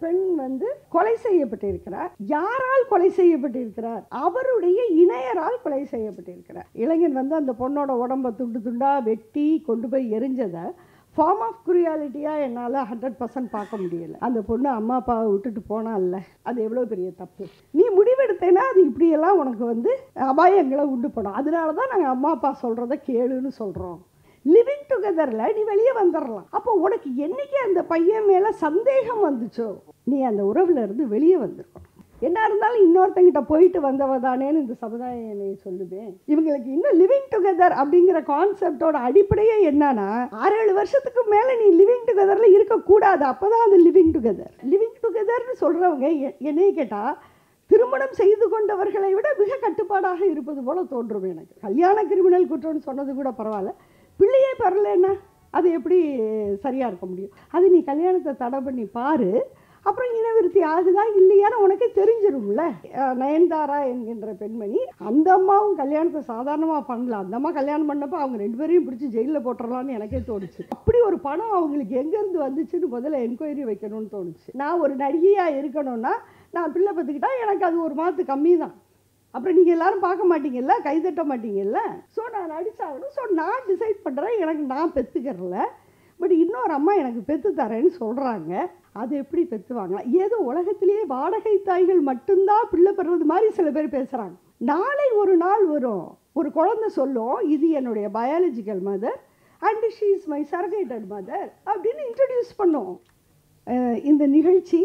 பெண் வந்து கொலை செய்யப்பட்டிருக்கிறார் யாரால் கொலை செய்யப்பட்டிருக்கிறார் அவருடைய இணையரால் கொலை செய்யப்பட்டிருக்கிறார் இளைஞன் வந்து அந்த பொண்ணோட உடம்ப துண்டு துண்டா வெட்டி கொண்டு போய் எரிஞ்சதை ஃபார்ம் ஆஃப் குரியாலிட்டியாக என்னால் ஹண்ட்ரட் பர்சன்ட் பார்க்க முடியல அந்த பொண்ணு அம்மா அப்பாவை விட்டுட்டு போனால்ல அது எவ்வளோ பெரிய தப்பு நீ முடிவெடுத்தேன்னா அது இப்படியெல்லாம் உனக்கு வந்து அபாயங்களை உண்டு பண்ணும் அதனால தான் நாங்கள் அம்மா அப்பா சொல்கிறத கேளுன்னு சொல்கிறோம் லிவிங் டுகெதரில் நீ வெளியே வந்துடலாம் அப்போ உனக்கு என்னைக்கு அந்த பையன் மேலே சந்தேகம் வந்துச்சோ நீ அந்த உறவுல இருந்து வெளியே வந்திருக்கணும் என்ன இருந்தாலும் இன்னொருத்தங்கிட்ட போயிட்டு வந்தவ தானேன்னு இந்த சமுதாயம் என்னை சொல்லுவேன் இவங்களுக்கு இன்னும் லிவிங் டுகெதர் அப்படிங்கிற கான்செப்டோட அடிப்படையே என்னன்னா ஆறு ஏழு வருஷத்துக்கு மேலே நீ லிவிங் டுகெதரில் இருக்கக்கூடாது அப்போ தான் அது லிவிங் டுகெதர் லிவிங் டுகெதர்னு சொல்கிறவங்க என்னைய கேட்டால் திருமணம் செய்து கொண்டவர்களை விட மிக கட்டுப்பாடாக இருப்பது போல தோன்றும் எனக்கு கல்யாண கிரிமினல் குற்றம்னு சொன்னது கூட பரவாயில்ல பிள்ளையே பெறலைன்னா அது எப்படி சரியாக இருக்க முடியும் அது நீ கல்யாணத்தை தடை பண்ணி பாரு அப்புறம் இனவிருத்தி ஆகுதா இல்லையான்னு உனக்கே தெரிஞ்சிரும்ல அஹ் நயன்தாரா என்கின்ற பெண்மணி அந்த அம்மாவும் கல்யாணத்தை சாதாரணமாக பண்ணல அந்த அம்மா கல்யாணம் பண்ணப்போ அவங்க ரெண்டு பேரையும் பிடிச்சி ஜெயிலில் போட்டுடலான்னு எனக்கே தோணுச்சு அப்படி ஒரு பணம் அவங்களுக்கு எங்கேருந்து வந்துச்சுன்னு முதல்ல என்கொயரி வைக்கணும்னு தோணுச்சு நான் ஒரு நடிகையாக இருக்கணும்னா நான் பிள்ளை பத்துக்கிட்டா எனக்கு அது ஒரு மாதத்து கம்மி தான் அப்புறம் நீங்கள் எல்லாரும் பார்க்க மாட்டீங்கல்ல கைதட்ட மாட்டீங்கல்ல ஸோ நான் நடிச்சாகணும் ஸோ நான் டிசைட் பண்ணுறேன் எனக்கு நான் பெற்றுக்கிறல பட் இன்னொரு அம்மா எனக்கு பெற்று தரேன்னு சொல்கிறாங்க அது எப்படி பெற்றுவாங்க ஏதோ உலகத்திலேயே வாடகை தாய்கள் மட்டும்தான் பிள்ளை பெறுறது மாதிரி சில பேர் பேசுகிறாங்க நாளை ஒரு நாள் வரும் ஒரு குழந்தை சொல்லும் இது என்னுடைய biological mother and she is my surrogated mother அப்படின்னு இன்ட்ரடியூஸ் பண்ணும் அஹ் இந்த நிகழ்ச்சி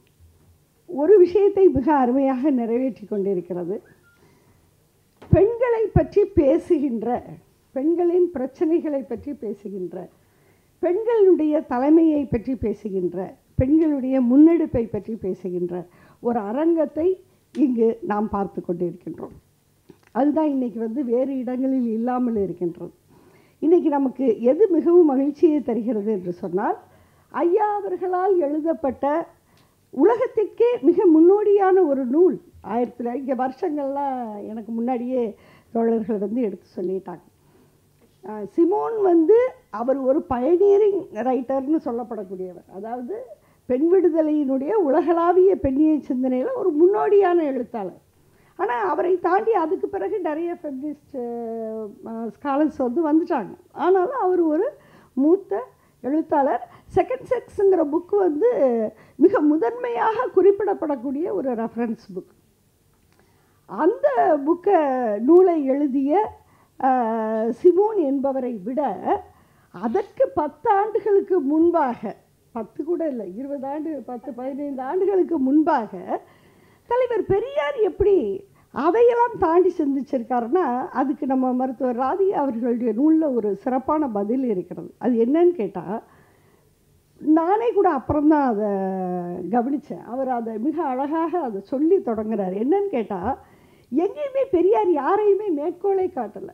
ஒரு விஷயத்தை மிக அருமையாக நிறைவேற்றி கொண்டிருக்கிறது பெண்களை பற்றி பேசுகின்ற பெண்களின் பிரச்சனைகளை பற்றி பேசுகின்ற பெண்களுடைய தலைமையை பற்றி பேசுகின்ற பெண்களுடைய முன்னெடுப்பை பற்றி பேசுகின்ற ஒரு அரங்கத்தை இங்கு நாம் பார்த்து கொண்டிருக்கின்றோம் அதுதான் இன்னைக்கு வந்து வேறு இடங்களில் இல்லாமல் இருக்கின்றது இன்னைக்கு நமக்கு எது மிகவும் மகிழ்ச்சியை தருகிறது என்று சொன்னால் ஐயா அவர்களால் எழுதப்பட்ட உலகத்திற்கே மிக முன்னோடியான ஒரு நூல் ஆயிரத்தில் இங்கே வருஷங்கள்லாம் எனக்கு முன்னாடியே தோழர்கள் வந்து எடுத்து சொல்லிட்டாங்க அஹ் சிமோன் வந்து அவர் ஒரு பயனியரிங் ரைட்டர்னு சொல்லப்படக்கூடியவர் அதாவது பெண் விடுதலையினுடைய உலகளாவிய பெண்ணிய சிந்தனையில் ஒரு முன்னோடியான எழுத்தாளர் ஆனால் அவரை தாண்டி அதுக்கு பிறகு நிறைய ஃபெமினிஸ்ட் ஸ்காலர்ஸ் வந்து வந்துட்டாங்க ஆனாலும் அவர் ஒரு மூத்த எழுத்தாளர் செகண்ட் செக்ஸுங்கிற புக்கு வந்து மிக முதன்மையாக குறிப்பிடப்படக்கூடிய ஒரு ரெஃபரன்ஸ் புக் அந்த புக்கை நூலை எழுதிய அஹ், சிமோன் என்பவரை விட அதற்கு பத்து ஆண்டுகளுக்கு முன்பாக பத்து கூட இல்லை இருபது ஆண்டு பத்து பதினைந்து ஆண்டுகளுக்கு முன்பாக தலைவர் பெரியார் எப்படி அதையெல்லாம் தாண்டி சிந்திச்சிருக்காருன்னா அதுக்கு நம்ம மருத்துவர் ராதி அவர்களுடைய நூலில் ஒரு சிறப்பான பதில் இருக்கிறது அது என்னன்னு கேட்டால் நானே கூட அப்புறம்தான் அதை கவனித்தேன் அவர் அதை மிக அழகாக அதை சொல்லி தொடங்குறார் என்னன்னு கேட்டால் எங்கேயுமே பெரியார் யாரையுமே மேற்கோளே காட்டலை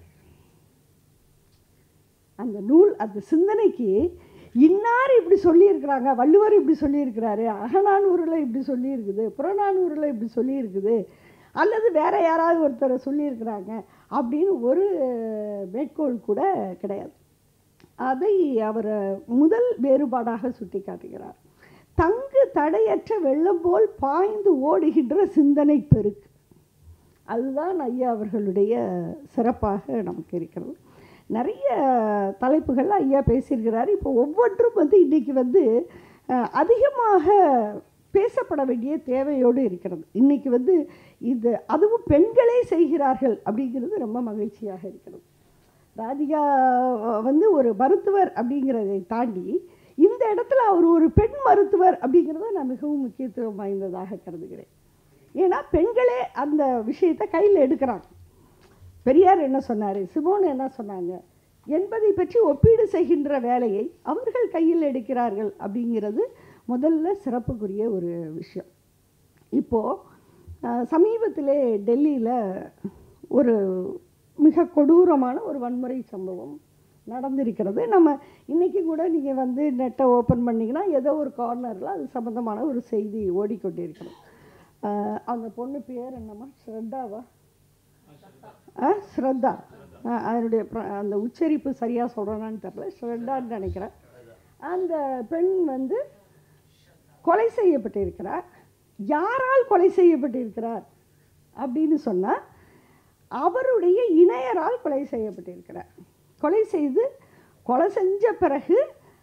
அந்த நூல் அந்த சிந்தனைக்கு இன்னார் இப்படி சொல்லியிருக்கிறாங்க வள்ளுவர் இப்படி சொல்லியிருக்கிறாரு அகநானூரில் இப்படி சொல்லியிருக்குது புறநானூரில் இப்படி சொல்லியிருக்குது அல்லது வேற யாராவது ஒருத்தரை சொல்லியிருக்கிறாங்க அப்படின்னு ஒரு மேற்கோள் கூட கிடையாது அதை அவர் முதல் வேறுபாடாக சுட்டி காட்டுகிறார் தங்கு தடையற்ற வெள்ளம் போல் பாய்ந்து ஓடுகின்ற சிந்தனை பெருக்கு அதுதான் ஐயா அவர்களுடைய சிறப்பாக நமக்கு இருக்கிறது நிறைய தலைப்புகள் ஐயா பேசியிருக்கிறார் இப்போ ஒவ்வொன்றும் வந்து இன்றைக்கி வந்து அஹ், அதிகமாக பேசப்பட வேண்டிய தேவையோடு இருக்கிறது இன்றைக்கி வந்து இது அதுவும் பெண்களே செய்கிறார்கள் அப்படிங்கிறது ரொம்ப மகிழ்ச்சியாக இருக்கிறது ராதிகா அஹ், வந்து ஒரு மருத்துவர் அப்படிங்கிறதை தாண்டி இந்த இடத்துல அவர் ஒரு பெண் மருத்துவர் அப்படிங்கிறத நான் மிகவும் முக்கியத்துவம் வாய்ந்ததாக கருதுகிறேன் ஏன்னா பெண்களே அந்த விஷயத்தை கையில் எடுக்கிறாங்க பெரியார் என்ன சொன்னார் சிமோன் என்ன சொன்னாங்க என்பதை பற்றி ஒப்பீடு செய்கின்ற வேலையை அவர்கள் கையில் எடுக்கிறார்கள் அப்படிங்கிறது முதல்ல சிறப்புக்குரிய ஒரு விஷயம் இப்போது சமீபத்திலே டெல்லியில் ஒரு மிக கொடூரமான ஒரு வன்முறை சம்பவம் நடந்திருக்கிறது நம்ம இன்றைக்கி கூட நீங்கள் வந்து நெட்டை ஓப்பன் பண்ணிங்கன்னா ஏதோ ஒரு கார்னரில் அது சம்மந்தமான ஒரு செய்தி ஓடிக்கொண்டிருக்கிறது ஆஹ் அந்த பொண்ணு பேர் என்னம்மா ஸ்ரத்தாவா ஆ ஸ்ரத்தா ஆ, அதனுடைய பிர- அந்த உச்சரிப்பு சரியாக சொல்கிறேனான்னு தெரில ஸ்ரத்தான்னு நினைக்கிறேன் அந்த பெண் வந்து கொலை செய்யப்பட்டிருக்கிறார் யாரால் கொலை செய்யப்பட்டிருக்கிறார் அப்படின்னு சொன்னால் அவருடைய இணையரால் கொலை செய்யப்பட்டிருக்கிறார் கொலை செய்து கொலை செஞ்ச பிறகு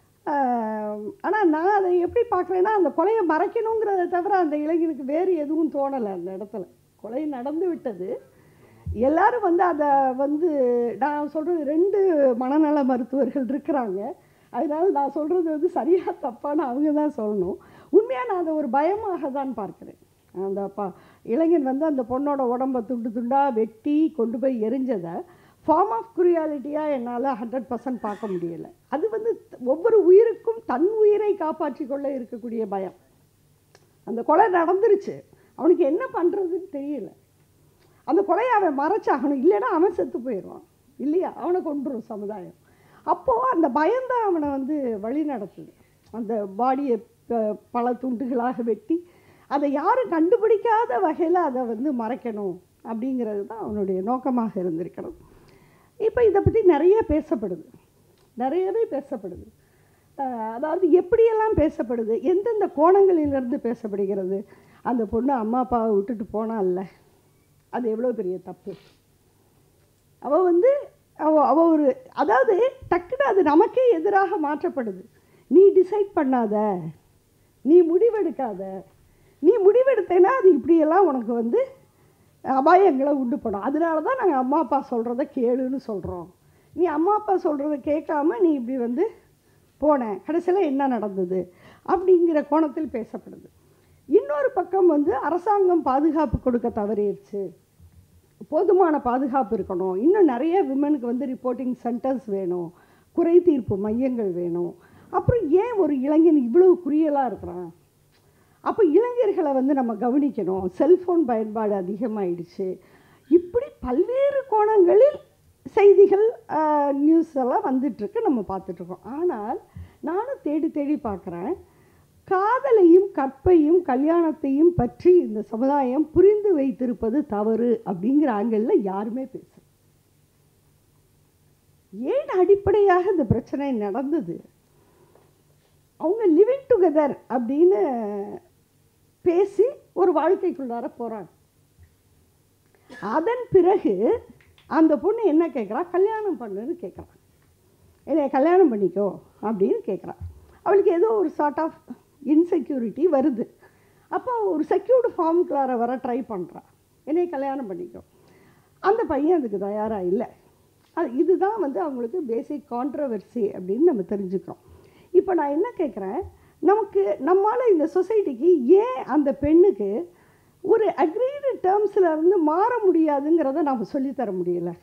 ஆனால் நான் அதை எப்படி பார்க்குறேன்னா அந்த கொலையை மறைக்கணுங்கிறத தவிர அந்த இளைஞனுக்கு வேறு எதுவும் தோணலை அந்த இடத்துல கொலை நடந்து விட்டது எல்லாரும் வந்து அதை வந்து நான் சொல்கிறது ரெண்டு மனநல மருத்துவர்கள் இருக்கிறாங்க அதனால நான் சொல்கிறது வந்து சரியாக தப்பான்னு அவங்க தான் சொல்லணும் உண்மையாக நான் அதை ஒரு பயமாக தான் பார்க்குறேன் அந்த பா இளைஞன் வந்து அந்த பொண்ணோட உடம்பை துண்டு துண்டாக வெட்டி கொண்டு போய் எரிஞ்சதை ஃபார்ம் ஆஃப் குரியாலிட்டியாக என்னால் ஹண்ட்ரட் பர்சன்ட் பார்க்க முடியலை அது வந்து ஒவ்வொரு உயிருக்கும் தன் உயிரை காப்பாற்றி கொள்ள இருக்கக்கூடிய பயம் அந்த கொலை நடந்துருச்சு அவனுக்கு என்ன பண்ணுறதுன்னு தெரியல அந்த கொலையை அவன் மறைச்சாகணும் இல்லைன்னா அவன் செத்து போயிடுவான் இல்லையா அவனை கொண்டுரும் சமுதாயம் அப்போது அந்த பயம்தான் அவனை வந்து வழி நடத்துது அந்த பாடியை ப- பல துண்டுகளாக வெட்டி அதை யாரும் கண்டுபிடிக்காத வகையில் அதை வந்து மறைக்கணும் அப்படிங்கிறது தான் அவனுடைய நோக்கமாக இருந்திருக்கணும் இப்போ இதை பற்றி நிறைய பேசப்படுது நிறையவே பேசப்படுது அஹ் அதாவது எப்படியெல்லாம் பேசப்படுது எந்தெந்த கோணங்களிலிருந்து பேசப்படுகிறது அந்த பொண்ணு அம்மா அப்பாவை விட்டுட்டு போனால்ல அது எவ்வளோ பெரிய தப்பு அவள் வந்து அவ அவ ஒரு அதாவது டக்குன்னு அது நமக்கே எதிராக மாற்றப்படுது நீ டிசைட் பண்ணாத நீ முடிவெடுக்காத நீ முடிவெடுத்தேன்னா அது இப்படியெல்லாம் உனக்கு வந்து அபாயங்களை உண்டு பண்ணும் அதனால தான் நாங்கள் அம்மா அப்பா சொல்கிறத கேளுன்னு சொல்கிறோம் நீ அம்மா அப்பா சொல்கிறத கேட்காம நீ இப்படி வந்து போன கடைசியில் என்ன நடந்தது அப்படிங்கிற கோணத்தில் பேசப்படுது இன்னொரு பக்கம் வந்து அரசாங்கம் பாதுகாப்பு கொடுக்க தவறிடுச்சு போதுமான பாதுகாப்பு இருக்கணும் இன்னும் நிறைய விமனுக்கு வந்து ரிப்போர்ட்டிங் சென்டர்ஸ் வேணும் குறை தீர்ப்பு மையங்கள் வேணும் அப்புறம் ஏன் ஒரு இளைஞன் இவ்வளவு குறியலாக இருக்கிறான் அப்போ இளைஞர்களை வந்து நம்ம கவனிக்கணும் செல்ஃபோன் பயன்பாடு அதிகமாயிடுச்சு இப்படி பல்வேறு கோணங்களில் செய்திகள் நியூஸ் எல்லாம் வந்துட்டுருக்கு நம்ம பார்த்துட்ருக்கோம் ஆனால் நானும் தேடி தேடி பார்க்குறேன் காதலையும் கற்பையும் கல்யாணத்தையும் பற்றி இந்த சமுதாயம் புரிந்து வைத்திருப்பது தவறு அப்படிங்கிற ஆங்கிளில் யாருமே பேச ஏன் அடிப்படையாக இந்த பிரச்சனை நடந்தது அவங்க லிவிங் டுகெதர் அப்படின்னு பேசி ஒரு வாழ்க்கைக்குள்ளார போகிறாங்க அதன் பிறகு அந்த பொண்ணு என்ன கேட்குறா கல்யாணம் பண்ணுன்னு கேட்குறான் என்னை கல்யாணம் பண்ணிக்கோ அப்படின்னு கேட்குறா அவளுக்கு ஏதோ ஒரு சார்ட் ஆஃப் இன்செக்யூரிட்டி வருது அப்போ ஒரு செக்யூர்டு ஃபார்முக்குள்ளார வர ட்ரை பண்ணுறா என்னை கல்யாணம் பண்ணிக்கோ அந்த பையன் அதுக்கு தயாராக இல்லை அது இதுதான் வந்து அவங்களுக்கு பேசிக் கான்ட்ரவர்சி அப்படின்னு நம்ம தெரிஞ்சுக்கிறோம் இப்போ நான் என்ன கேட்குறேன் நமக்கு நம்மால் இந்த சொசைட்டிக்கு ஏன் அந்த பெண்ணுக்கு ஒரு அக்ரீடு டேர்ம்ஸில் இருந்து மாற முடியாதுங்கிறத நம்ம சொல்லித்தர முடியல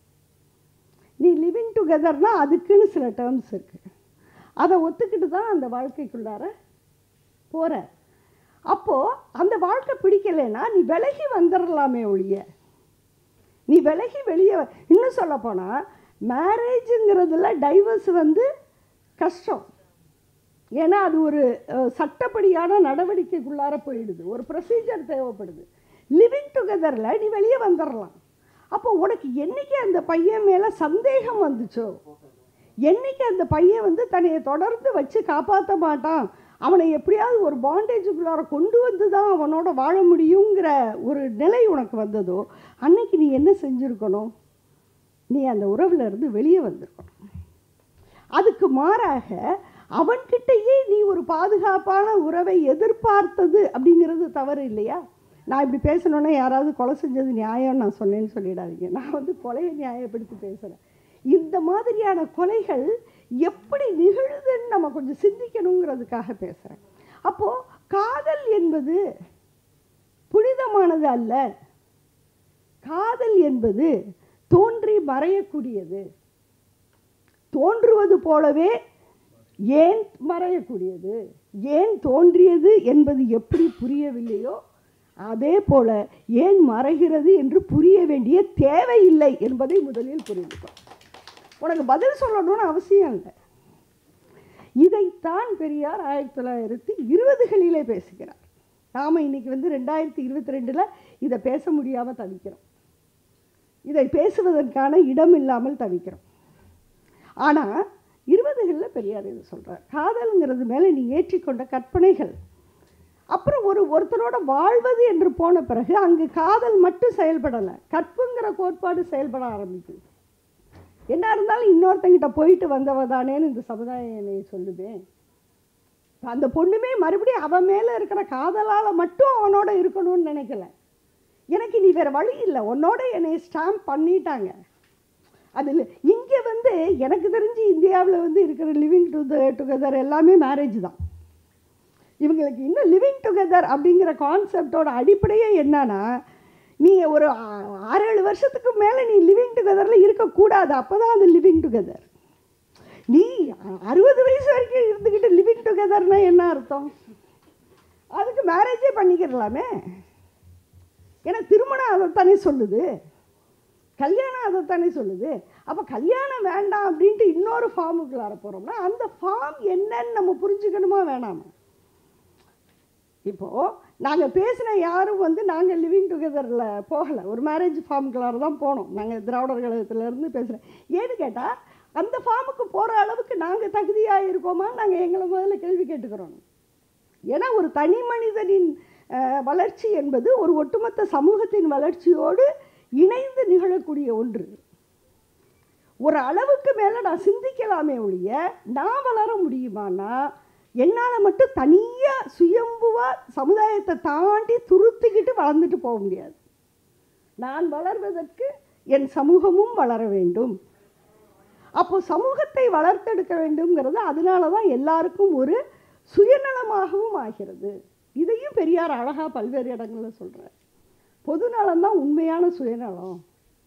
நீ லிவிங் டுகெதர்னா அதுக்குன்னு சில டேர்ம்ஸ் இருக்குது அதை ஒத்துக்கிட்டு தான் அந்த வாழ்க்கைக்குள்ளார போகிற அப்போது அந்த வாழ்க்கை பிடிக்கலைன்னா நீ விலகி வந்துடலாமே ஒழிய நீ விலகி வெளியே வ- இன்னும் சொல்ல போனால் மேரேஜுங்கிறதுல டைவர்ஸ் வந்து கஷ்டம் ஏன்னா அது ஒரு அஹ், சட்டப்படியான நடவடிக்கைக்குள்ளார போயிடுது ஒரு ப்ரொசீஜர் தேவைப்படுது லிவிங் டுகெதரில் நீ வெளியே வந்துடலாம் அப்போ உனக்கு என்னைக்கு அந்த பையன் மேலே சந்தேகம் வந்துச்சோ என்னைக்கு அந்த பையன் வந்து தன்னை தொடர்ந்து வச்சு காப்பாற்ற மாட்டான் அவனை எப்படியாவது ஒரு பாண்டேஜுக்குள்ளார கொண்டு வந்து தான் அவனோட வாழ முடியுங்கிற ஒரு நிலை உனக்கு வந்ததோ அன்னைக்கு நீ என்ன செஞ்சுருக்கணும் நீ அந்த உறவுல இருந்து வெளியே வந்திருக்கணும் அதுக்கு மாறாக அவன்கிட்டயே நீ ஒரு பாதுகாப்பான உறவை எதிர்பார்த்தது அப்படிங்கிறது தவறு இல்லையா நான் இப்படி பேசணுன்னா யாராவது கொலை செஞ்சது நியாயம் நான் சொன்னேன்னு சொல்லிடாதீங்க நான் வந்து கொலையை நியாயப்படுத்தி பேசுகிறேன் இந்த மாதிரியான கொலைகள் எப்படி நிகழுதுன்னு நம்ம கொஞ்சம் சிந்திக்கணுங்கிறதுக்காக பேசுகிறேன் அப்போது காதல் என்பது புனிதமானது அல்ல காதல் என்பது தோன்றி மறையக்கூடியது தோன்றுவது போலவே ஏன் மறையக்கூடியது ஏன் தோன்றியது என்பது எப்படி புரியவில்லையோ அதே போல ஏன் மறைகிறது என்று புரிய வேண்டிய தேவையில்லை என்பதை முதலில் புரிந்துக்கோ உனக்கு பதில் சொல்லணும்னு அவசியம் இல்லை இதைத்தான் பெரியார் ஆயிரத்தி தொள்ளாயிரத்தி இருபதுகளிலே பேசுகிறார் நாம் இன்னைக்கு வந்து ரெண்டாயிரத்தி இருபத்தி ரெண்டில் இதை பேச முடியாமல் தவிக்கிறோம் இதை பேசுவதற்கான இடம் இல்லாமல் தவிக்கிறோம் ஆனால் இருபதுகளில் பெரியார் இது சொல்கிறார் காதலுங்கிறது மேலே நீ ஏற்றிக்கொண்ட கற்பனைகள் அப்புறம் ஒரு ஒருத்தரோட வாழ்வது என்று போன பிறகு அங்கு காதல் மட்டும் செயல்படலை கற்புங்கிற கோட்பாடு செயல்பட ஆரம்பிக்குது என்ன இருந்தாலும் இன்னொருத்தங்கிட்ட போயிட்டு வந்தவ தானேன்னு இந்த சமுதாயம் என்னை சொல்லுதே அந்த பொண்ணுமே மறுபடியும் அவன் மேலே இருக்கிற காதலால் மட்டும் அவனோட இருக்கணும்னு நினைக்கல எனக்கு நீ வேறு வழி இல்லை உன்னோட என்னை ஸ்டாம்ப் பண்ணிட்டாங்க அதில் இங்கே வந்து எனக்கு தெரிஞ்சு இந்தியாவில் வந்து இருக்கிற லிவிங் டு டுகெதர் எல்லாமே மேரேஜ் தான் இவங்களுக்கு இன்னும் லிவிங் டுகெதர் அப்படிங்கிற கான்செப்டோட அடிப்படையே என்னன்னா நீ ஒரு ஆ- ஆறு ஏழு வருஷத்துக்கு மேலே நீ லிவிங் டுகெதரில் இருக்கக்கூடாது அப்போ தான் அது லிவிங் டுகெதர் நீ அறுபது வயசு வரைக்கும் இருந்துக்கிட்டு லிவிங் டுகெதர்னா என்ன அர்த்தம் அதுக்கு மேரேஜே பண்ணிக்கிறலாமே ஏன்னா திருமணம் அதைத்தானே சொல்லுது கல்யாணம் அதைத்தானே சொல்லுது அப்போ கல்யாணம் வேண்டாம் அப்படின்ட்டு இன்னொரு ஃபார்முக்குள்ளார போகிறோம்னா அந்த ஃபார்ம் என்னன்னு நம்ம புரிஞ்சுக்கணுமா வேணாமா இப்போது நாங்கள் பேசின யாரும் வந்து நாங்கள் லிவிங் டுகெதரில் போகலை ஒரு மேரேஜ் ஃபார்முக்குள்ளார தான் போனோம் நாங்கள் திராவிடர் கழகத்திலேருந்து பேசுகிறேன் ஏன்னு கேட்டால் அந்த ஃபார்முக்கு போகிற அளவுக்கு நாங்கள் தகுதியாக இருக்கோமா நாங்கள் எங்களை முதல்ல கேள்வி கேட்டுக்கிறோம் ஏன்னா ஒரு தனி மனிதனின் அஹ், வளர்ச்சி என்பது ஒரு ஒட்டுமொத்த சமூகத்தின் வளர்ச்சியோடு இணைந்து நிகழக்கூடிய ஒன்று ஒரு அளவுக்கு மேலே நான் சிந்திக்கலாமே ஒழிய நான் வளர முடியுமானா என்னால் மட்டும் தனியாக சுயம்புவாக சமுதாயத்தை தாண்டி துருத்திக்கிட்டு வளர்ந்துட்டு போக முடியாது நான் வளர்வதற்கு என் சமூகமும் வளர வேண்டும் அப்போ சமூகத்தை வளர்த்தெடுக்க வேண்டும்ங்கிறது அதனால தான் எல்லாருக்கும் ஒரு சுயநலமாகவும் ஆகிறது இதையும் பெரியார் அழகாக பல்வேறு இடங்களில் சொல்கிறார் பொதுநலம் தான் உண்மையான சுயநலம்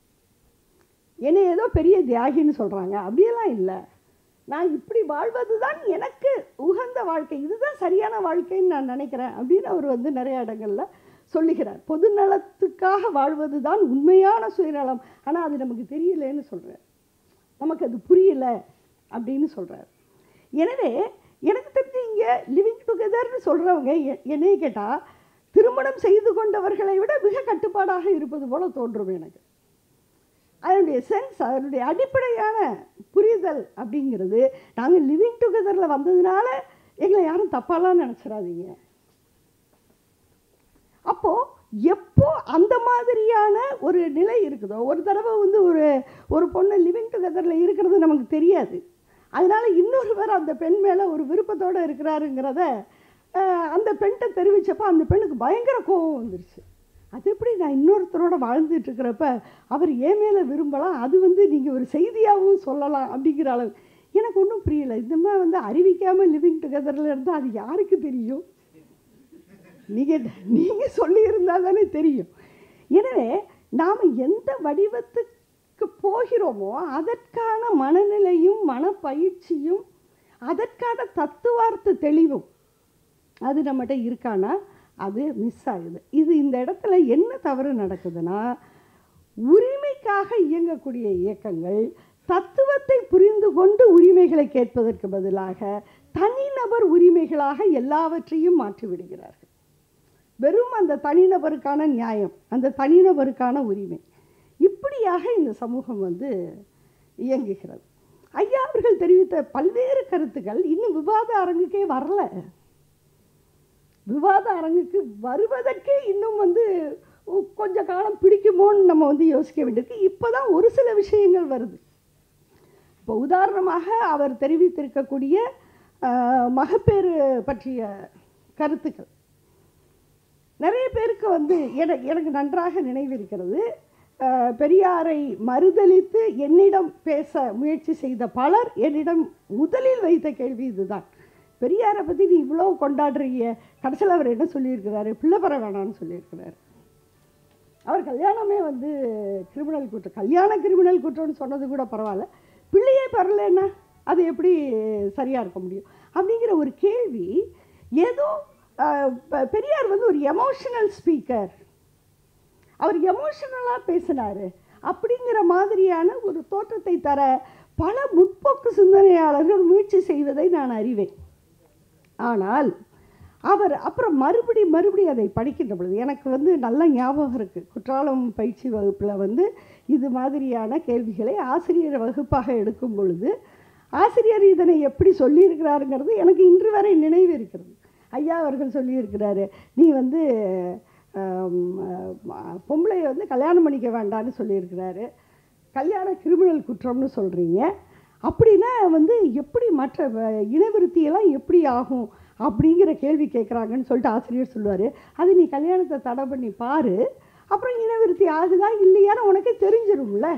என்னை ஏதோ பெரிய தியாகின்னு சொல்கிறாங்க அப்படியெல்லாம் இல்லை நான் இப்படி வாழ்வது தான் எனக்கு உகந்த வாழ்க்கை இதுதான் சரியான வாழ்க்கைன்னு நான் நினைக்கிறேன் அப்படின்னு அவர் வந்து நிறைய இடங்களில் சொல்லுகிறார் பொதுநலத்துக்காக வாழ்வது தான் உண்மையான சுயநலம் ஆனால் அது நமக்கு தெரியலன்னு சொல்கிறார் நமக்கு அது புரியல அப்படின்னு சொல்கிறார் எனவே எனக்கு தெரிஞ்சு இங்கே லிவிங் டுகெதர்னு சொல்கிறவங்க என்னைய கேட்டால் திருமணம் செய்து கொண்டவர்களை விட மிக கட்டுப்பாடாக இருப்பது போல தோன்றும் எனக்கு அதனுடைய சென்ஸ் அதனுடைய அடிப்படையான புரிதல் அப்படிங்கிறது நாங்கள் லிவிங் டுகெதரில் வந்ததுனால எங்களை யாரும் தப்பாலாம் நினச்சிடாதீங்க அப்போது எப்போ அந்த மாதிரியான ஒரு நிலை இருக்குதோ ஒரு தடவை வந்து ஒரு ஒரு பொண்ணு லிவிங் டுகெதரில் இருக்கிறது நமக்கு தெரியாது அதனால இன்னொருவர் அந்த பெண் மேலே ஒரு விருப்பத்தோடு இருக்கிறாருங்கிறத அஹ், அந்த பெண்கிட்ட தெரிவித்தப்போ அந்த பெண்ணுக்கு பயங்கர கோபம் வந்துருச்சு அது எப்படி நான் இன்னொருத்தரோட வாழ்ந்துட்டு இருக்கிறப்ப அவர் ஏன் மேலே விரும்பலாம் அது வந்து நீங்கள் ஒரு செய்தியாகவும் சொல்லலாம் அப்படிங்கிற அளவு எனக்கு ஒன்றும் புரியல இந்த மாதிரி வந்து அறிவிக்காமல் லிவிங் டுகெதரில் இருந்தால் அது யாருக்கு தெரியும் நீங்கள் நீங்கள் சொல்லியிருந்தால் தானே தெரியும் எனவே நாம் எந்த வடிவத்துக்கு போகிறோமோ அதற்கான மனநிலையும் மனப்பயிற்சியும் அதற்கான தத்துவார்த்த தெளிவும் அது நம்மகிட்ட இருக்கானா அது மிஸ் ஆகுது இது இந்த இடத்துல என்ன தவறு நடக்குதுன்னா உரிமைக்காக இயங்கக்கூடிய இயக்கங்கள் தத்துவத்தை புரிந்து கொண்டு உரிமைகளை கேட்பதற்கு பதிலாக தனிநபர் உரிமைகளாக எல்லாவற்றையும் மாற்றிவிடுகிறார்கள் வெறும் அந்த தனிநபருக்கான நியாயம் அந்த தனிநபருக்கான உரிமை இப்படியாக இந்த சமூகம் வந்து இயங்குகிறது ஐயா அவர்கள் தெரிவித்த பல்வேறு கருத்துக்கள் இன்னும் விவாத அரங்குக்கே வரல விவாத அரங்குக்கு வருவதற்கே இன்னும் வந்து உ- கொஞ்ச காலம் பிடிக்குமோன்னு நம்ம வந்து யோசிக்க வேண்டியிருக்கு இப்போ தான் ஒரு சில விஷயங்கள் வருது இப்போ உதாரணமாக அவர் தெரிவித்திருக்கக்கூடிய ஆஹ், மகப்பேறு பற்றிய கருத்துக்கள் நிறைய பேருக்கு வந்து எனக்கு எனக்கு நன்றாக நினைவிருக்கிறது அஹ், பெரியாரை மறுதலித்து என்னிடம் பேச முயற்சி செய்த பலர் என்னிடம் முதலில் வைத்த கேள்வி இதுதான் பெரியாரை பற்றி நீ இவ்வளோ கொண்டாடுறீங்க கடைசியில் அவர் என்ன சொல்லியிருக்கிறாரு பிள்ளை பெற வேணாம்னு சொல்லியிருக்கிறாரு அவர் கல்யாணமே வந்து கிரிமினல் குற்றம் கல்யாண கிரிமினல் குற்றம்னு சொன்னது கூட பரவாயில்ல பிள்ளையே பெறலைன்னா அது எப்படி சரியாக இருக்க முடியும் அப்படிங்கிற ஒரு கேள்வி ஏதோ அஹ், பெ- பெரியார் வந்து ஒரு எமோஷனல் ஸ்பீக்கர் அவர் எமோஷனலாக பேசினார் அப்படிங்கிற மாதிரியான ஒரு தோற்றத்தை தர பல முற்போக்கு சிந்தனையாளர்கள் முயற்சி செய்வதை நான் அறிவேன் ஆனால் அவர் அப்புறம் மறுபடி மறுபடி அதை படிக்கின்ற பொழுது எனக்கு வந்து நல்ல ஞாபகம் இருக்குது குற்றாலம் பயிற்சி வகுப்பில் வந்து இது மாதிரியான கேள்விகளை ஆசிரியர் வகுப்பாக எடுக்கும் பொழுது ஆசிரியர் இதனை எப்படி சொல்லியிருக்கிறாருங்கிறது எனக்கு இன்று வரை நினைவு இருக்கிறது ஐயா அவர்கள் சொல்லியிருக்கிறாரு நீ வந்து ஆம், ஆ, பொம்பளையை வந்து கல்யாணம் பண்ணிக்க வேண்டாம்னு சொல்லியிருக்கிறாரு கல்யாண கிரிமினல் குற்றம்னு சொல்கிறீங்க அப்படின்னா வந்து எப்படி மற்ற வ- இனவிருத்தியெல்லாம் எப்படி ஆகும் அப்படிங்கிற கேள்வி கேட்குறாங்கன்னு சொல்லிட்டு ஆசிரியர் சொல்லுவார் அது நீ கல்யாணத்தை தடை பண்ணி பாரு அப்புறம் இனவிருத்தி ஆகுதா இல்லையான்னு உனக்கே தெரிஞ்சிரும்ல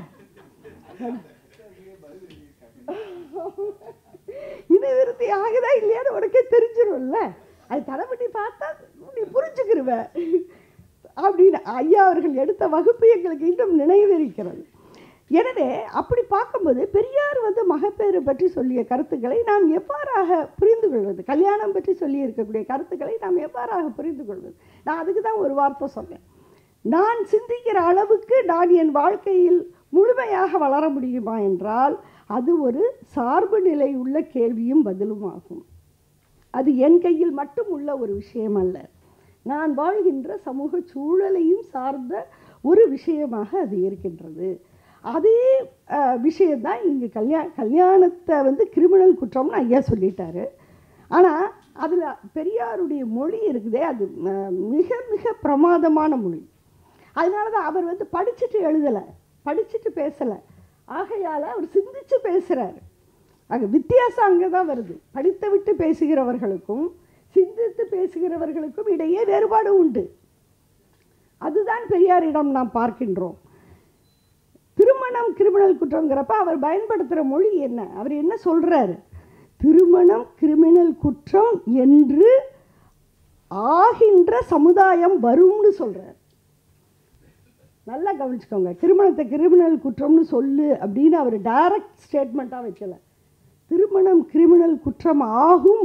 இனவிருத்தி ஆகுதா இல்லையான்னு உனக்கே தெரிஞ்சிரும்ல அது தடை பண்ணி பார்த்தா நீ புரிஞ்சுக்கிருவ அப்படின்னு ஐயா அவர்கள் எடுத்த வகுப்பு எங்களுக்கு இன்னும் நினைவிருக்கிறது எனவே அப்படி பார்க்கும்போது பெரியார் வந்து மகப்பேறு பற்றி சொல்லிய கருத்துக்களை நாம் எவ்வாறாக புரிந்து கொள்வது கல்யாணம் பற்றி சொல்லி இருக்கக்கூடிய கருத்துக்களை நாம் எவ்வாறாக புரிந்து கொள்வது நான் அதுக்கு தான் ஒரு வார்த்தை சொன்னேன் நான் சிந்திக்கிற அளவுக்கு நான் என் வாழ்க்கையில் முழுமையாக வளர முடியுமா என்றால் அது ஒரு சார்பு நிலை உள்ள கேள்வியும் பதிலும் ஆகும் அது என் கையில் மட்டும் உள்ள ஒரு விஷயம் அல்ல நான் வாழ்கின்ற சமூக சூழலையும் சார்ந்த ஒரு விஷயமாக அது இருக்கின்றது அதே அஹ், விஷயம்தான் இங்கே கல்யா கல்யாணத்தை வந்து கிரிமினல் குற்றம்னு ஐயா சொல்லிட்டாரு ஆனால் அதில் பெரியாருடைய மொழி இருக்குதே அது அஹ், மிக மிக பிரமாதமான மொழி அதனால தான் அவர் வந்து படிச்சுட்டு எழுதலை படிச்சுட்டு பேசலை ஆகையால் அவர் சிந்திச்சு பேசுகிறாரு அங்கே வித்தியாசம் அங்கே தான் வருது படித்து விட்டு பேசுகிறவர்களுக்கும் சிந்தித்து பேசுகிறவர்களுக்கும் இடையே வேறுபாடு உண்டு அதுதான் பெரியாரிடம் நாம் பார்க்கின்றோம் திருமணம் கிரிமினல் குற்றங்கிறப்ப அவர் பயன்படுத்துகிற மொழி என்ன அவர் என்ன சொல்கிறாரு திருமணம் கிரிமினல் குற்றம் என்று ஆகின்ற சமுதாயம் வரும்னு சொல்கிறார் நல்லா கவனிச்சுக்கோங்க திருமணத்தை கிரிமினல் குற்றம்னு சொல்லு அப்படின்னு அவர் டைரக்ட் ஸ்டேட்மெண்ட்டாக வைக்கல திருமணம் கிரிமினல் குற்றம் ஆகும்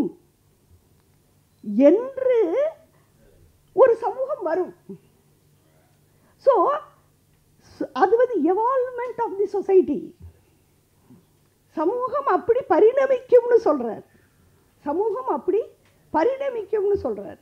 என்று ஒரு சமூகம் வரும் ஸோ அது வந்து எவால்மெண்ட் ஆஃப் தி சொசைட்டி சமூகம் அப்படி பரிணமிக்கும்னு சொல்றார் சமூகம் அப்படி பரிணமிக்கும்னு சொல்றார்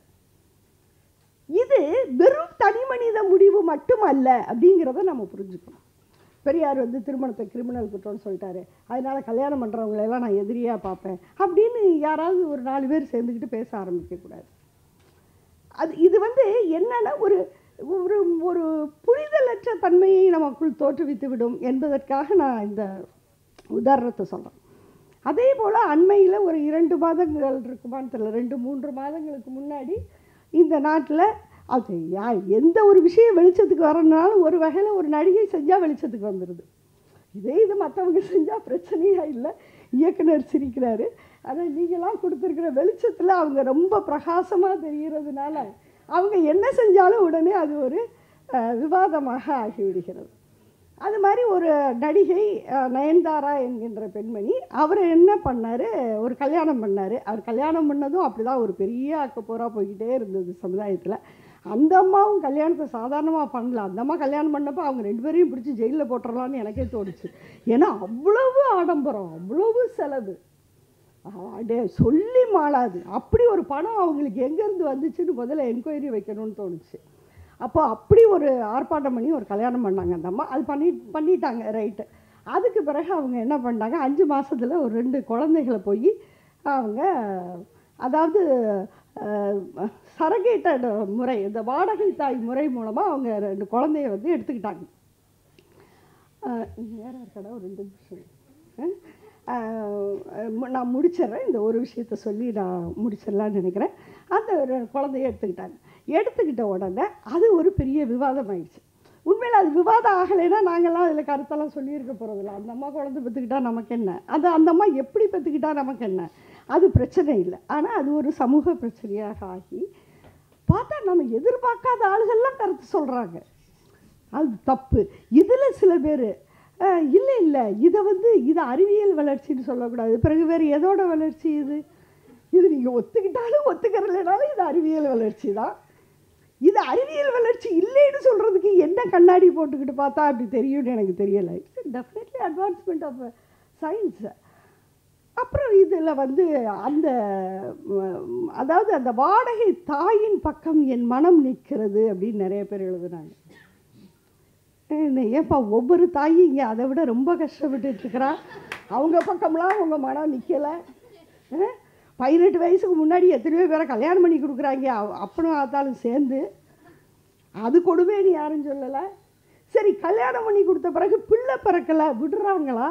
இது வெறும் தனி மனித முடிவு மட்டுமல்ல அப்படிங்கிறத நம்ம புரிஞ்சுக்கணும் பெரியார் வந்து திருமணத்தை கிரிமினல் குற்றம்னு சொல்லிட்டாரு அதனால கல்யாணம் பண்ணுறவங்களெல்லாம் நான் எதிரியாக பார்ப்பேன் அப்படின்னு யாராவது ஒரு நாலு பேர் சேர்ந்துக்கிட்டு பேச ஆரம்பிக்கக்கூடாது அது இது வந்து என்னன்னா ஒரு ஒரு ஒரு புரிதலற்ற தன்மையை நமக்குள் தோற்றுவித்து விடும் என்பதற்காக நான் இந்த உதாரணத்தை சொல்கிறேன் அதே போல் அண்மையில் ஒரு இரண்டு மாதங்கள் இருக்குமான்னு தெரியல ரெண்டு மூன்று மாதங்களுக்கு முன்னாடி இந்த நாட்டில் அது யா எந்த ஒரு விஷயம் வெளிச்சத்துக்கு வரணுனாலும் ஒரு வகையில் ஒரு நடிகை செஞ்சால் வெளிச்சத்துக்கு வந்துடுது இதே இது மற்றவங்க செஞ்சால் பிரச்சனையாக இல்லை இயக்குனர் சிரிக்கிறாரு ஆனால் நீங்களாம் கொடுத்துருக்கிற வெளிச்சத்தில் அவங்க ரொம்ப பிரகாசமாக தெரிகிறதுனால அவங்க என்ன செஞ்சாலும் உடனே அது ஒரு அஹ், விவாதமாக ஆகிவிடுகிறது அது மாதிரி ஒரு நடிகை அஹ், நயன்தாரா என்கின்ற பெண்மணி அவர் என்ன பண்ணார் ஒரு கல்யாணம் பண்ணார் அவர் கல்யாணம் பண்ணதும் அப்படி தான் ஒரு பெரிய அக்கப்போராக போய்கிட்டே இருந்தது சமுதாயத்தில் அந்த அம்மாவும் கல்யாணத்தை சாதாரணமாக பண்ணல அந்த அம்மா கல்யாணம் பண்ணப்போ அவங்க ரெண்டு பேரையும் பிடிச்சி ஜெயிலில் போட்டுடலான்னு எனக்கே தோணுச்சு ஏன்னா அவ்வளவு ஆடம்பரம் அவ்வளவு செலவு அடே சொல்லி மாளாது அப்படி ஒரு பணம் அவங்களுக்கு எங்கேருந்து வந்துச்சுன்னு முதல்ல என்கொயரி வைக்கணும்னு தோணுச்சு அப்போ அப்படி ஒரு ஆர்ப்பாட்டம் பண்ணி ஒரு கல்யாணம் பண்ணாங்க அந்த அம்மா அது பண்ணி பண்ணிட்டாங்க ரைட்டு அதுக்கு பிறகு அவங்க என்ன பண்ணாங்க அஞ்சு மாசத்துல ஒரு ரெண்டு குழந்தைகளை போய் அவங்க அதாவது சரகேட்டட் முறை இந்த வாடகை தாய் முறை மூலமாக அவங்க ரெண்டு குழந்தைய வந்து எடுத்துக்கிட்டாங்க அஹ், நேரம் இருக்கடா ஒரு ரெண்டு நிமிஷம் அஹ், அஹ், மு- நான் முடிச்சிடுறேன் இந்த ஒரு விஷயத்த சொல்லி நான் முடிச்சிடலான்னு நினைக்கிறேன் அந்த ஒரு குழந்தைய எடுத்துக்கிட்டாங்க எடுத்துக்கிட்ட உடனே அது ஒரு பெரிய விவாதம் ஆயிடுச்சு உண்மையில் அது விவாதம் ஆகலைன்னா நாங்கள்லாம் அதில் கருத்தெல்லாம் சொல்லியிருக்க போகிறதில்ல அந்த அம்மா குழந்தை பெற்றுக்கிட்டா நமக்கு என்ன அது அந்த அம்மா எப்படி பெற்றுக்கிட்டா நமக்கு என்ன அது பிரச்சனை இல்லை ஆனால் அது ஒரு சமூக பிரச்சனையாக ஆகி பார்த்தா நம்ம எதிர்பார்க்காத ஆளுகள்லாம் கருத்து சொல்கிறாங்க அது தப்பு இதில் சில பேர் இல்லை இல்லை இதை வந்து இது அறிவியல் வளர்ச்சின்னு சொல்லக்கூடாது பிறகு வேறு எதோட வளர்ச்சி இது இது நீங்கள் ஒத்துக்கிட்டாலும் ஒத்துக்கிறதுனாலும் இது அறிவியல் வளர்ச்சி தான் இது அறிவியல் வளர்ச்சி இல்லைன்னு சொல்கிறதுக்கு என்ன கண்ணாடி போட்டுக்கிட்டு பார்த்தா அப்படி தெரியும்னு எனக்கு தெரியலை it's definitely advancement of science அப்புறம் இதில் வந்து அந்த ம், அதாவது அந்த வாடகை தாயின் பக்கம் என் மனம் நிற்கிறது அப்படின்னு நிறைய பேர் எழுதுனாங்க என்ன ஏப்பா ஒவ்வொரு தாயும் இங்கே அதை விட ரொம்ப கஷ்டப்பட்டுட்டு இருக்கிறா அவங்க பக்கம்லாம் உங்கள் மனம் நிற்கலை பதினெட்டு வயசுக்கு முன்னாடி எத்தனையோ பேரை கல்யாணம் பண்ணி கொடுக்குறாங்க அவ- அப்பனும் ஆத்தாலும் சேர்ந்து அது கொடுமைன்னு யாரும் சொல்லலை சரி கல்யாணம் பண்ணி கொடுத்த பிறகு பிள்ளை பிறக்கலை விடுறாங்களா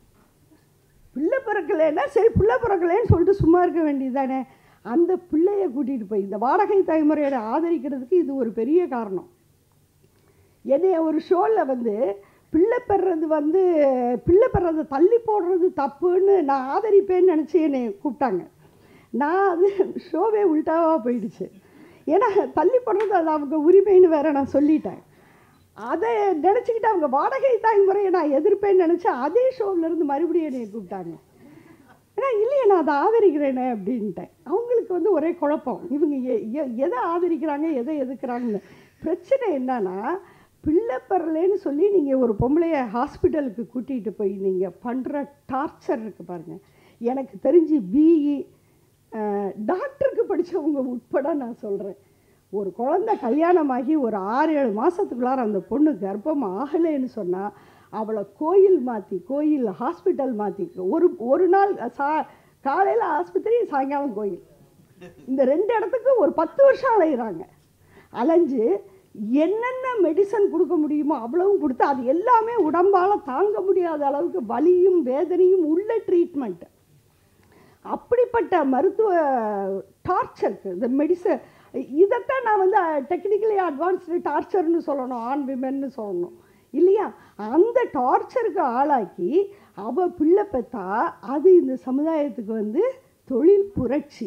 பிள்ளை பிறக்கலைன்னா சரி பிள்ளை பிறக்கலைன்னு சொல்லிட்டு சும்மா இருக்க வேண்டியது தானே அந்த பிள்ளையை கூட்டிகிட்டு போய் இந்த வாடகை தலைமுறையை ஆதரிக்கிறதுக்கு இது ஒரு பெரிய காரணம் என்னைய ஒரு ஷோவில் வந்து பிள்ளை பெறது வந்து பிள்ளை பெறதை தள்ளி போடுறது தப்புன்னு நான் ஆதரிப்பேன்னு நினச்சி என்னை கூப்பிட்டாங்க நான் அது ஷோவே உல்ட்டாவாக போயிடுச்சு ஏன்னா தள்ளி போடுறது அது அவங்க உரிமைன்னு வேற நான் சொல்லிட்டேன் அதை நினச்சிக்கிட்டு அவங்க வாடகை தாய் முறையை நான் எதிர்ப்பேன்னு நினச்சேன் அதே ஷோவில் இருந்து மறுபடியும் என்னை கூப்பிட்டாங்க ஏன்னா இல்லையே நான் அதை ஆதரிக்கிறேனே அப்படின்ட்டேன் அவங்களுக்கு வந்து ஒரே குழப்பம் இவங்க எ- எ- எதை ஆதரிக்கிறாங்க எதை எதுக்குறாங்கன்னு பிரச்சனை என்னன்னா பிள்ளை பெறலேன்னு சொல்லி நீங்கள் ஒரு பொம்பளைய ஹாஸ்பிட்டலுக்கு கூட்டிகிட்டு போய் நீங்கள் பண்ணுற டார்ச்சர் இருக்குது பாருங்கள் எனக்கு தெரிஞ்சு பிஇ டாக்டருக்கு படித்தவங்க உட்பட நான் சொல்கிறேன் ஒரு குழந்தை கல்யாணமாகி ஒரு ஆறு ஏழு மாதத்துக்குள்ளார அந்த பொண்ணு கர்ப்பம் ஆகலைன்னு சொன்னால் அவளை கோயில் மாற்றி கோயில் ஹாஸ்பிட்டல் மாற்றி ஒரு ஒரு நாள் சா காலையில் ஆஸ்பத்திரி சாயங்காலம் கோயில் இந்த ரெண்டு இடத்துக்கு ஒரு பத்து வருஷம் அலையிறாங்க அலைஞ்சு என்னென்ன மெடிசன் கொடுக்க முடியுமோ அவ்வளவும் கொடுத்து அது எல்லாமே உடம்பால் தாங்க முடியாத அளவுக்கு வலியும் வேதனையும் உள்ள ட்ரீட்மெண்ட் அப்படிப்பட்ட மருத்துவ டார்ச்சருக்கு இந்த மெடிசன் இதைத்தான் நான் வந்து டெக்னிக்கலி அட்வான்ஸ்டு டார்ச்சர்னு சொல்லணும் ஆண் விமென்னு சொல்லணும் இல்லையா அந்த டார்ச்சருக்கு ஆளாக்கி அவ பிள்ளை பெற்றா அது இந்த சமுதாயத்துக்கு வந்து தொழில் புரட்சி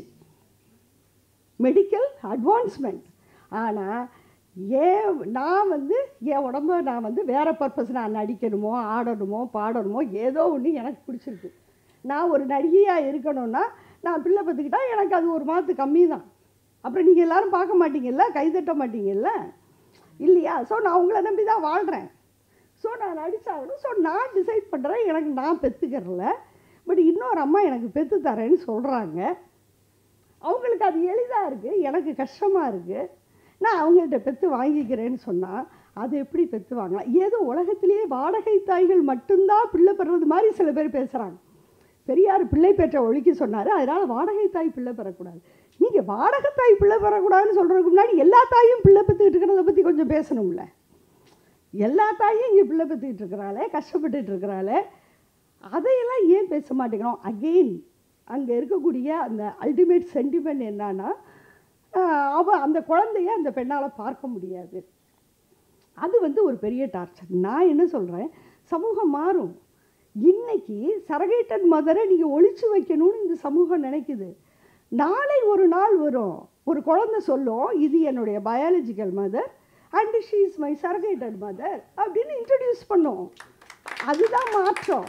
மெடிக்கல் அட்வான்ஸ்மெண்ட் ஆனால் ஏன் நான் வந்து என் உடம்ப நான் வந்து வேறு பர்பஸ் நான் நடிக்கணுமோ ஆடணுமோ பாடணுமோ ஏதோ ஒன்று எனக்கு பிடிச்சிருக்கு நான் ஒரு நடிகையாக இருக்கணும்னா நான் பிள்ளை பத்துக்கிட்டா எனக்கு அது ஒரு மாதத்து கம்மி தான் அப்புறம் நீங்கள் எல்லாரும் பார்க்க மாட்டீங்கல்ல கைதட்ட மாட்டீங்கல்ல இல்லையா ஸோ நான் உங்களை நம்பி தான் வாழ்கிறேன் ஸோ நான் நடிச்சாகணும் ஸோ நான் டிசைட் பண்ணுறேன் எனக்கு நான் பெற்றுக்கிறல பட் இன்னொரு அம்மா எனக்கு பெற்று தரேன்னு சொல்கிறாங்க அவங்களுக்கு அது எளிதாக இருக்குது எனக்கு கஷ்டமாக இருக்குது நான் அவங்கள்ட்ட பெற்று வாங்கிக்கிறேன்னு சொன்னால் அது எப்படி பெற்று வாங்கலாம் ஏதோ உலகத்திலேயே வாடகை தாய்கள் மட்டும்தான் பிள்ளை பெறுறது மாதிரி சில பேர் பேசுகிறாங்க பெரியார் பிள்ளை பெற்ற ஒழிக்க சொன்னார் அதனால் வாடகை தாய் பிள்ளை பெறக்கூடாது நீங்கள் வாடகை தாய் பிள்ளை பெறக்கூடாதுன்னு சொல்கிறதுக்கு முன்னாடி எல்லா தாயும் பிள்ளை பெற்றுக்கிட்டு இருக்கிறத பற்றி கொஞ்சம் பேசணும்ல எல்லா தாயும் இங்கே பிள்ளை பெற்றுக்கிட்டு இருக்கிறாளே கஷ்டப்பட்டுட்டு இருக்கிறாளே அதையெல்லாம் ஏன் பேச மாட்டேங்கிறோம் அகெயின் அங்கே இருக்கக்கூடிய அந்த அல்டிமேட் சென்டிமெண்ட் என்னன்னா ஆஹ் அவ அந்த குழந்தைய அந்த பெண்ணால் பார்க்க முடியாது அது வந்து ஒரு பெரிய டார்ச்சர் நான் என்ன சொல்கிறேன் சமூகம் மாறும் இன்னைக்கு சரகேட்டன் மதரை நீங்கள் ஒழிச்சு வைக்கணும்னு இந்த சமூகம் நினைக்குது நாளை ஒரு நாள் வரும் ஒரு குழந்தை சொல்லும் இது என்னுடைய biological mother and she is my surrogated mother அப்படின்னு இன்ட்ரடியூஸ் பண்ணும் அதுதான் மாற்றம்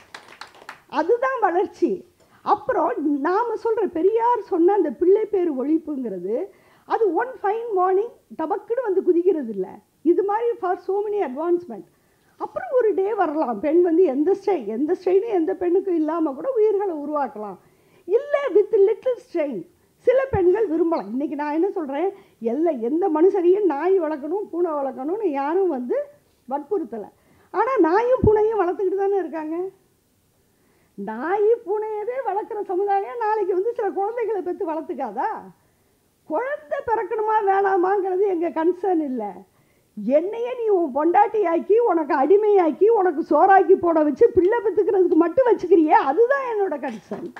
அதுதான் வளர்ச்சி அப்புறம் நாம் சொல்கிற பெரியார் சொன்ன அந்த பிள்ளை பேர் ஒழிப்புங்கிறது அது ஒன் ஃபைன் மார்னிங் டபக்குன்னு வந்து குதிக்கிறது இல்லை இது மாதிரி ஃபார் so many அட்வான்ஸ்மெண்ட் அப்புறம் ஒரு டே வரலாம் பெண் வந்து எந்த ஸ்ட்ரெயின் எந்த ஸ்ட்ரெயினும் எந்த பெண்ணுக்கும் இல்லாமல் கூட உயிர்களை உருவாக்கலாம் இல்லை வித் லிட்டில் ஸ்ட்ரெயின் சில பெண்கள் விரும்பலாம் இன்றைக்கி நான் என்ன சொல்கிறேன் எல்லா எந்த மனுஷரையும் நாய் வளர்க்கணும் பூனை வளர்க்கணும்னு யாரும் வந்து வற்புறுத்தலை ஆனால் நாயும் பூனையும் வளர்த்துக்கிட்டு தானே இருக்காங்க நாய் பூனையவே வளர்க்குற சமுதாயம் நாளைக்கு வந்து சில குழந்தைகளை பெற்று வளர்த்துக்காதா குழந்தை பிறக்கணுமா வேணாமாங்கிறது எங்கள் கன்சர்ன் இல்லை என்னையே நீ உன் பொண்டாட்டி ஆக்கி உனக்கு அடிமையாக்கி உனக்கு சோறாக்கி போட வச்சு பிள்ளை பெற்றுக்கிறதுக்கு மட்டும் வச்சுக்கிறியே அதுதான் என்னோட கன்சர்ன்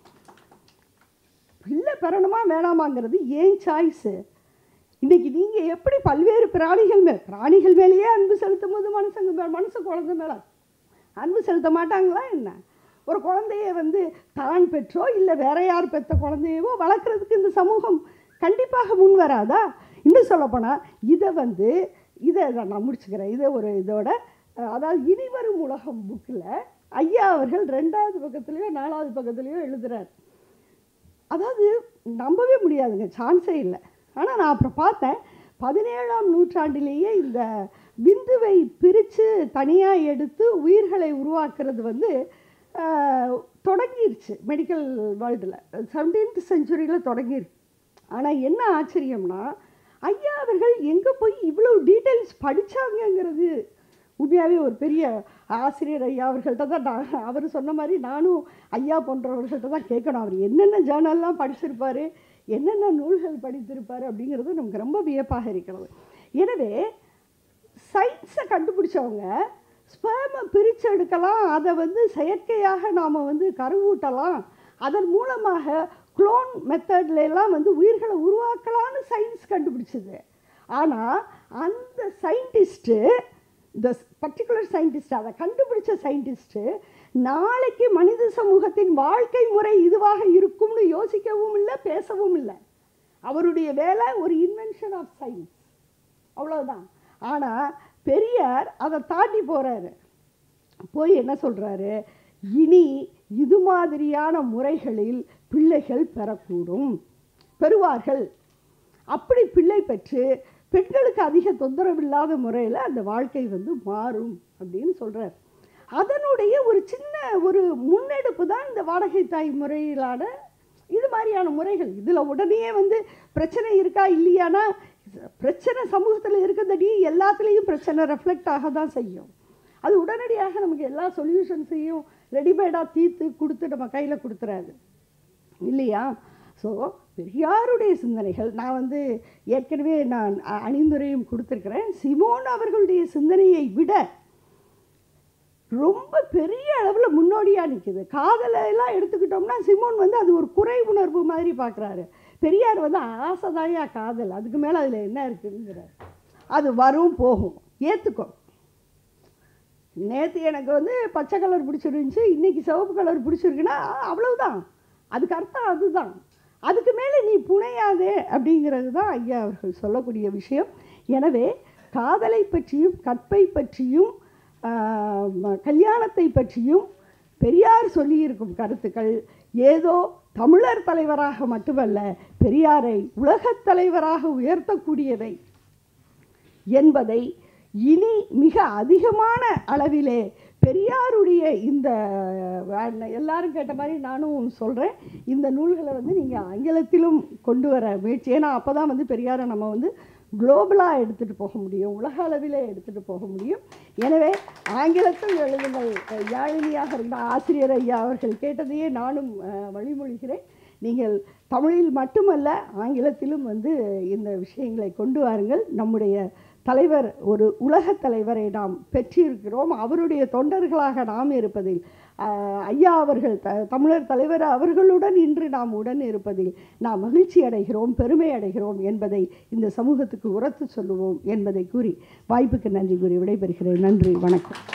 பிள்ளை பெறணுமா வேணாமாங்கிறது ஏன் சாய்ஸு இன்னைக்கு நீங்கள் எப்படி பல்வேறு பிராணிகள் மேல் பிராணிகள் மேலேயே அன்பு செலுத்தும் போது மனுஷங்க மேல் மனுஷ குழந்தை மேலே அன்பு செலுத்த மாட்டாங்களா என்ன ஒரு குழந்தைய வந்து தான் பெற்றோ இல்லை வேற யார் பெற்ற குழந்தையவோ வளர்க்குறதுக்கு இந்த சமூகம் கண்டிப்பாக முன் வராதா இன்னும் சொல்லப்போனால் இதை வந்து இதை நான் முடிச்சுக்கிறேன் இதை ஒரு இதோட அஹ், அதாவது இனிவரும் உலகம் புக்கில் ஐயா அவர்கள் ரெண்டாவது பக்கத்துலேயோ நாலாவது பக்கத்துலேயோ எழுதுறார் அதாவது நம்பவே முடியாதுங்க சான்ஸே இல்லை ஆனால் நான் அப்புறம் பார்த்தேன் பதினேழாம் நூற்றாண்டிலேயே இந்த விந்துவை பிரித்து தனியாக எடுத்து உயிர்களை உருவாக்குறது வந்து ஆஹ், தொடங்கிருச்சு மெடிக்கல் வேர்ல்டில் செவன்டீன்த் செஞ்சுரியில் தொடங்கிருச்சு ஆனால் என்ன ஆச்சரியம்னா ஐயா அவர்கள் எங்கே போய் இவ்வளோ டீட்டெயில்ஸ் படித்தாங்கங்கிறது உண்மையாகவே ஒரு பெரிய ஆசிரியர் ஐயா அவர்கள்ட்ட தான் நான் அவர் சொன்ன மாதிரி நானும் ஐயா போன்றவர்கள்ட்ட தான் கேட்கணும் அவர் என்னென்ன ஜேர்னல்லாம் படிச்சிருப்பார் என்னென்ன நூல்கள் படித்திருப்பார் அப்படிங்கிறது நமக்கு ரொம்ப வியப்பாக இருக்கிறது எனவே சயின்ஸை கண்டுபிடிச்சவங்க ஸ்பேமை பிரித்து எடுக்கலாம் அதை வந்து செயற்கையாக நாம் வந்து கருவூட்டலாம் அதன் மூலமாக குளோன் மெத்தட்ல எல்லாம் வந்து உயிர்களை உருவாக்கலாம்னு சயின்ஸ் கண்டுபிடிச்சது ஆனால் அந்த சயின்டிஸ்ட்டு இந்த பர்டிகுலர் சயின்டிஸ்ட் அதை கண்டுபிடிச்ச சயின்டிஸ்ட்டு நாளைக்கு மனித சமூகத்தின் வாழ்க்கை முறை இதுவாக இருக்கும்னு யோசிக்கவும் இல்லை பேசவும் இல்லை அவருடைய வேலை ஒரு இன்வென்ஷன் ஆஃப் சயின்ஸ் அவ்வளவுதான் ஆனால் பெரியார் அதை தாண்டி போகிறாரு போய் என்ன சொல்கிறாரு இனி இது மாதிரியான முறைகளில் பிள்ளைகள் பெறக்கூடும் பெறுவார்கள் அப்படி பிள்ளை பெற்று பெண்களுக்கு அதிக தொந்தரவு இல்லாத முறையில் அந்த வாழ்க்கை வந்து மாறும் அப்படின்னு சொல்கிறார் அதனுடைய ஒரு சின்ன ஒரு முன்னெடுப்பு தான் இந்த வாடகை தாய் முறையிலான இது மாதிரியான முறைகள் இதில் உடனே வந்து பிரச்சனை இருக்கா இல்லையானா பிரச்சனை சமூகத்தில் இருக்கிறதடி எல்லாத்துலேயும் பிரச்சனை ரெஃப்ளெக்ட் ஆக தான் செய்யும் அது உடனடியாக நமக்கு எல்லா சொல்யூஷன்ஸையும் ரெடிமேடாக தீர்த்து கொடுத்து நம்ம கையில் கொடுத்துறாது இல்லையா ஸோ பெரியாருடைய சிந்தனைகள் நான் வந்து ஏற்கனவே நான் அ- அணிந்துரையும் கொடுத்துருக்கிறேன் சிமோன் அவர்களுடைய சிந்தனையை விட ரொம்ப பெரிய அளவில் முன்னோடியாக நிற்குது காதலை எல்லாம் எடுத்துக்கிட்டோம்னா சிமோன் வந்து அது ஒரு குறை உணர்வு மாதிரி பார்க்குறாரு பெரியார் வந்து ஆசைதாயா காதல் அதுக்கு மேலே அதில் என்ன இருக்குங்கிறார் அது வரும் போகும் ஏற்றுக்கோ நேற்று எனக்கு வந்து பச்சை கலர் பிடிச்சிருந்துச்சு இன்னைக்கு சிவப்பு கலர் பிடிச்சிருக்குன்னா அவ்வளவுதான் அதுக்கு அர்த்தம் அதுதான் அதுக்கு மேலே நீ புனையாதே அப்படிங்கிறது தான் ஐயா அவர்கள் சொல்லக்கூடிய விஷயம் எனவே காதலை பற்றியும் கற்பை பற்றியும் ஆஹ், ம- கல்யாணத்தை பற்றியும் பெரியார் சொல்லியிருக்கும் கருத்துக்கள் ஏதோ தமிழர் தலைவராக மட்டுமல்ல பெரியாரை உலகத் தலைவராக உயர்த்தக்கூடியவை என்பதை இனி மிக அதிகமான அளவிலே பெரியாருடைய இந்த அஹ், எல்லாரும் கேட்ட மாதிரி நானும் சொல்கிறேன் இந்த நூல்களை வந்து நீங்கள் ஆங்கிலத்திலும் கொண்டு வர முயற்சி ஏன்னா அப்போ தான் வந்து பெரியாரை நம்ம வந்து குளோபலாக எடுத்துகிட்டு போக முடியும் உலக அளவிலே எடுத்துகிட்டு போக முடியும் எனவே ஆங்கிலத்தில் எழுதுங்கள் அஹ், யாழினியாக இருந்த ஆசிரியர் ஐயா அவர்கள் கேட்டதையே நானும் அஹ், வழிமொழிகிறேன் நீங்கள் தமிழில் மட்டுமல்ல ஆங்கிலத்திலும் வந்து இந்த விஷயங்களை கொண்டு வாருங்கள் நம்முடைய தலைவர் ஒரு உலகத் தலைவரை நாம் பெற்றிருக்கிறோம் அவருடைய தொண்டர்களாக நாம் இருப்பதில் ஆஹ், ஐயா அவர்கள் த தமிழர் தலைவர் அவர்களுடன் இன்று நாம் உடன் இருப்பதில் நாம் மகிழ்ச்சி அடைகிறோம் பெருமை அடைகிறோம் என்பதை இந்த சமூகத்துக்கு உரத்து சொல்லுவோம் என்பதை கூறி வாய்ப்புக்கு நன்றி கூறி விடைபெறுகிறேன் நன்றி வணக்கம்